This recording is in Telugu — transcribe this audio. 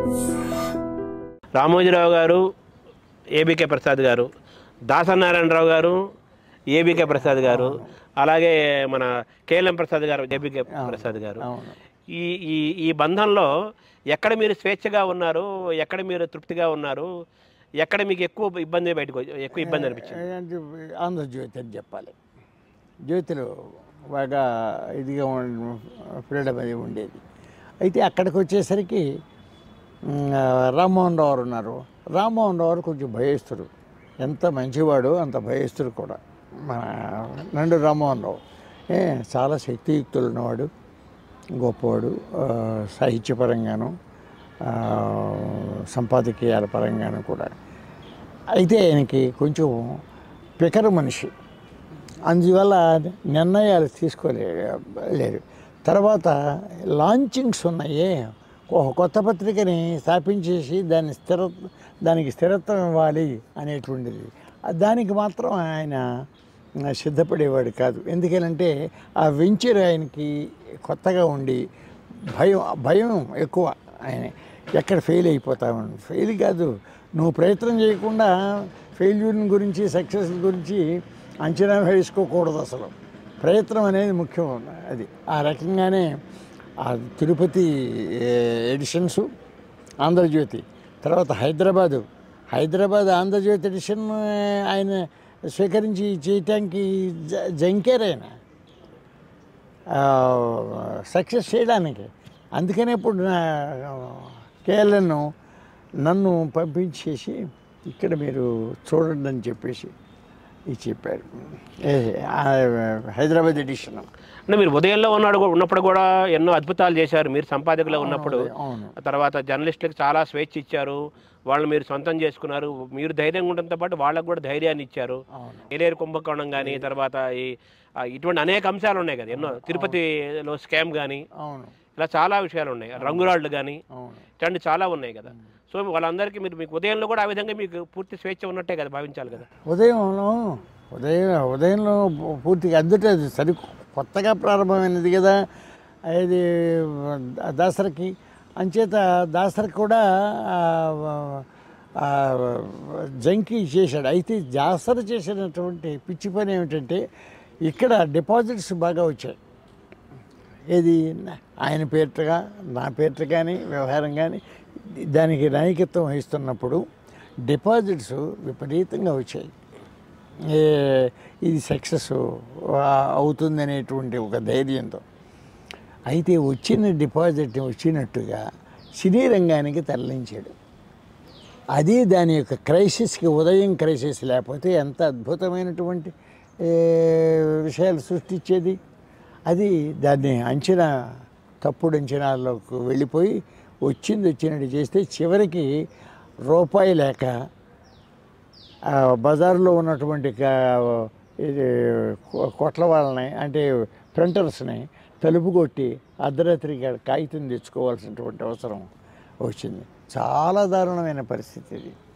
రామోజీరావు గారు ఏబికే ప్రసాద్ గారు దాసనారాయణరావు గారు ఏబికే ప్రసాద్ గారు అలాగే మన కేఎల్ఎం ప్రసాద్ గారు ఏబికే ప్రసాద్ గారు అవును ఈ ఈ ఈ బంధంలో ఎక్కడ మీరు స్వేచ్ఛగా ఉన్నారు ఎక్కడ మీరు తృప్తిగా ఉన్నారు ఎక్కడ మీకు ఎక్కువ ఇబ్బంది బయటకు వచ్చి- ఎక్కువ ఇబ్బంది అనిపించింది అంటే ఆంధ్రజ్యోతి అని చెప్పాలి జ్యోతిలో బాగా ఇదిగా ఫ్రీడమ్ అది ఉండేది అయితే అక్కడికి వచ్చేసరికి మ్, రామ్మోహన్ రావు గారు ఉన్నారు రామ్మోహన్ రావు గారు కొంచెం భయస్తుడు ఎంత మంచివాడు అంత భయస్తుడు కూడా మన నండు రామ్మోహన్ రావు ఏ, చాలా శక్తియుక్తులు ఉన్నవాడు గొప్పవాడు ఆ, సాహిత్యపరంగాను ఆ, సంపాదకీయాల పరంగాను కూడా అయితే ఆయనకి కొంచెం పికర మనిషి అందువల్ల నిర్ణయాలు తీసుకోలేరు తర్వాత లాంచింగ్స్ ఉన్నాయే ఒక కొత్త పత్రికని స్థాపించేసి దాన్ని స్థిర దానికి స్థిరత్వం ఇవ్వాలి అనేటువంటిది దానికి మాత్రం ఆయన సిద్ధపడేవాడు కాదు ఎందుకనంటే ఆ వెంచర్ ఆయనకి కొత్తగా ఉండి భయం భయం ఎక్కువ ఆయన ఎక్కడ ఫెయిల్ అయిపోతామని ఫెయిల్ కాదు నువ్వు ప్రయత్నం చేయకుండా ఫెయిల్యూర్ గురించి సక్సెస్ గురించి అంచనా వేసుకోకూడదు అసలు ప్రయత్నం అనేది ముఖ్యం అది ఆ రకంగానే ఆ తిరుపతి ఎడిషన్స్ ఆంధ్రజ్యోతి తర్వాత హైదరాబాదు హైదరాబాద్ ఆంధ్రజ్యోతి ఎడిషన్ ఆయన స్వీకరించి చేయటానికి జ- జంకేర్ ఆయన సక్సెస్ చేయడానికి అందుకనే ఇప్పుడు నా కేఎల్ఎన్ నన్ను పంపించేసి ఇక్కడ మీరు చూడండి అని చెప్పేసి ఇది చెప్పారు ఏ, ఆ, హైదరాబాద్ ఎడిషన్ అంటే మీరు ఉదయంలో ఉన్నాడు ఉన్నప్పుడు కూడా ఎన్నో అద్భుతాలు చేశారు మీరు సంపాదకులో ఉన్నప్పుడు అవును తర్వాత జర్నలిస్టులకు చాలా స్వేచ్ఛ ఇచ్చారు వాళ్ళు మీరు సొంతం చేసుకున్నారు మీరు ధైర్యంగా ఉండడంతో పాటు వాళ్ళకు కూడా ధైర్యాన్ని ఇచ్చారు అవును ఏలేరు కుంభకోణం కానీ తర్వాత ఈ ఆ, ఇటువంటి అనేక అంశాలు ఉన్నాయి కదా ఎన్నో తిరుపతిలో స్కామ్ కానీ అవును ఇలా చాలా విషయాలు ఉన్నాయి రంగురాళ్ళు కానీ అవును ఇట్లాంటి చాలా ఉన్నాయి కదా సో వాళ్ళందరికీ మీరు మీకు ఉదయంలో కూడా ఆ విధంగా మీకు పూర్తి స్వేచ్ఛ ఉన్నట్టే కదా భావించాలి కదా ఉదయంలో ఉదయం ఉదయంలో పూర్తిగా అందుటే అది సరి కొత్తగా ప్రారంభమైనది కదా ఇది దాసరికి అంచేత దాసరికి కూడా ఆ, ఆ, జంకి చేశాడు అయితే దాసరి చేసినటువంటి పిచ్చి పని ఏమిటంటే ఇక్కడ డిపాజిట్స్ బాగా వచ్చాయి ఏది నా- ఆయన పేరిటగా నా పేరిట కానీ వ్యవహారం కానీ దానికి నాయకత్వం వహిస్తున్నప్పుడు డిపాజిట్స్ విపరీతంగా వచ్చాయి ఏ, ఇది సక్సెస్ అవుతుందనేటువంటి ఒక ధైర్యంతో అయితే వచ్చిన డిపాజిట్ వచ్చినట్టుగా సినీ రంగానికి తరలించాడు అది దాని యొక్క క్రైసిస్కి ఉదయం క్రైసిస్ లేకపోతే ఎంత అద్భుతమైనటువంటి ఏ, విషయాలు సృష్టించేది అది దాన్ని అంచనా తప్పుడు అంచనాల్లోకి వెళ్ళిపోయి వచ్చింది వచ్చినట్టు చేస్తే చివరికి రూపాయి లేక ఆ బజార్లో ఉన్నటువంటి కా- ఇది కొ- కొట్ల వాళ్ళని అంటే ప్రింటర్స్ని తలుపు కొట్టి అర్ధరాత్రి కాగితం తెచ్చుకోవాల్సినటువంటి అవసరం వచ్చింది చాలా దారుణమైన పరిస్థితి ఇది